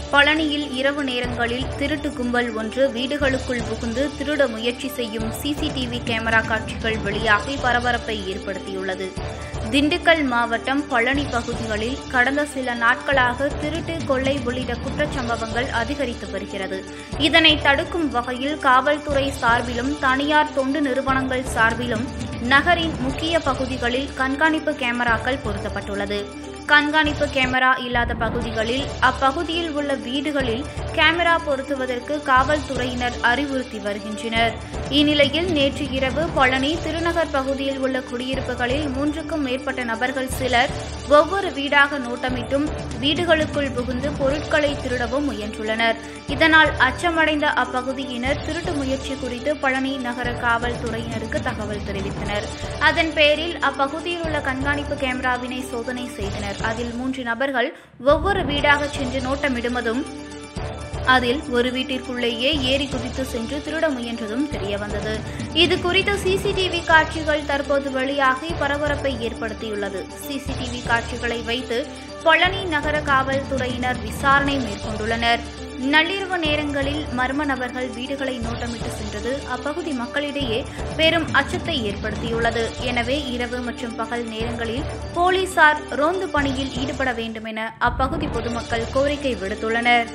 பழனியில் இரவு நேரங்களில் திருட்டு கும்பல் ஒன்று வீடுகளுக்குள் புகுந்து திருட முயற்சி செய்யும் சிசிடிவி கேமரா காட்சிகள் வெளியாகி பரபரப்பை ஏற்படுத்தியுள்ளது திண்டுக்கல் மாவட்டம் பழனி பகுதிகளில் கடந்த சில நாட்களாக திருட்டு கொள்ளை உள்ளிட்ட குற்றச்சம்பவங்கள் அதிகரித்து வருகிறது இதனை தடுக்கும் வகையில் காவல்துறை சார்பிலும் தனியார் தொண்டு நிறுவனங்கள் சார்பிலும் நகரின் முக்கிய பகுதிகளில் கண்காணிப்பு கேமராக்கள் பொருத்தப்பட்டுள்ளது கண்காணிப்பு கேமரா இல்லாத பகுதிகளில் அப்பகுதியில் உள்ள வீடுகளில் கேமரா பொருத்துவதற்கு காவல்துறையினர் அறிவுறுத்தி வருகின்றனர் இந்நிலையில் நேற்று இரவு பழனி திருநகர் பகுதியில் உள்ள குடியிருப்புகளில் மூன்றுக்கும் மேற்பட்ட நபர்கள் சிலர் ஒவ்வொரு வீடாக நோட்டமிட்டும் வீடுகளுக்குள் புகுந்து பொருட்களை திருடவும் முயன்றுள்ளனர் இதனால் அச்சமடைந்த அப்பகுதியினர் திருட்டு முயற்சி குறித்து பழனி நகர காவல்துறையினருக்கு தகவல் தெரிவித்தனர் அதன் பேரில் அப்பகுதியில் உள்ள கண்காணிப்பு கேமராவினை சோதனை செய்தனர் அதில் மூன்று நபர்கள் ஒவ்வொரு வீடாக சென்று நோட்டமிடுவதும் அதில் ஒரு வீட்டிற்குள்ளேயே ஏறி குதித்து சென்று திருட முயன்றதும் தெரியவந்தது இது குறித்த சிசிடிவி காட்சிகள் தற்போது வெளியாகி பரபரப்பை ஏற்படுத்தியுள்ளது சிசிடிவி காட்சிகளை வைத்து பழனி நகர காவல்துறையினர் விசாரணை மேற்கொண்டுள்ளனர் நள்ளிரவு நேரங்களில் மர்ம நபர்கள் வீடுகளை நோட்டமிட்டு சென்றது அப்பகுதி மக்களிடையே பெரும் அச்சத்தை ஏற்படுத்தியுள்ளது எனவே இரவு மற்றும் பகல் நேரங்களில் போலீசார் ரோந்து பணியில் ஈடுபட வேண்டும் என அப்பகுதி பொதுமக்கள் கோரிக்கை விடுத்துள்ளனர்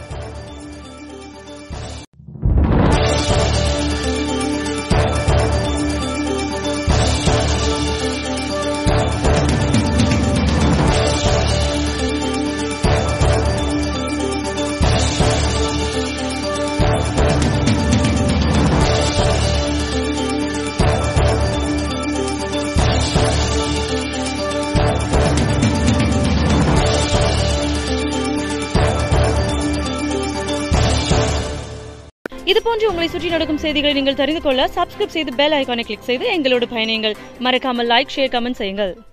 இது போன்று உங்களை சுற்றி நடக்கும் செய்திகளை நீங்கள் தெரிந்து கொள்ள சப்ஸ்கிரைப் செய்து பெல் ஐகானை கிளிக் செய்து எங்களோடு பயணியுங்கள் மறக்காமல் லைக் ஷேர் கமெண்ட் செய்யுங்கள்